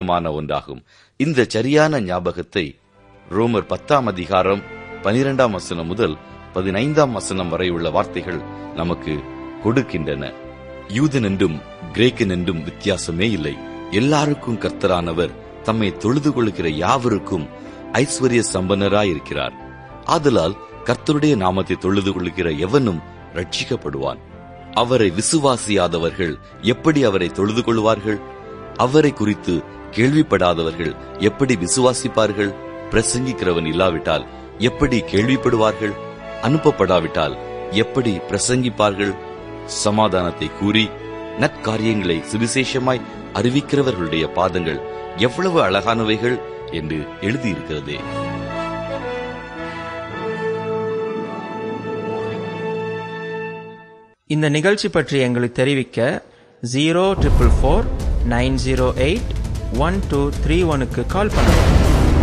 முக்கியமான ஒன்றாகும் இந்த சரியான ஞாபகத்தை ரோமர் பத்தாம் அதிகாரம் பனிரெண்டாம் வசனம் முதல் பதினைந்தாம் வசனம் வரை உள்ள வார்த்தைகள் நமக்கு கொடுக்கின்றன யூதன் என்றும் கிரேக்கன் என்றும் வித்தியாசமே இல்லை எல்லாருக்கும் கர்த்தரானவர் தம்மை தொழுது கொள்கிற யாவருக்கும் ஐஸ்வர்ய சம்பன்னராயிருக்கிறார் ஆதலால் கர்த்தருடைய நாமத்தை தொழுது கொள்கிற எவனும் ரட்சிக்கப்படுவான் அவரை விசுவாசியாதவர்கள் எப்படி அவரை தொழுது கொள்வார்கள் அவரை குறித்து கேள்விப்படாதவர்கள் எப்படி விசுவாசிப்பார்கள் பிரசங்கிக்கிறவன் இல்லாவிட்டால் எப்படி கேள்விப்படுவார்கள் அனுப்பப்படாவிட்டால் எப்படி பிரசங்கிப்பார்கள் சமாதானத்தை கூறி நற்காரியங்களை சுவிசேஷமாய் அறிவிக்கிறவர்களுடைய பாதங்கள் எவ்வளவு அழகானவைகள் என்று எழுதியிருக்கிறதே இந்த நிகழ்ச்சி பற்றி எங்களுக்கு தெரிவிக்க zero triple four nine zero eight one two three ஒனுக்கு கால் பண்ணுங்கள்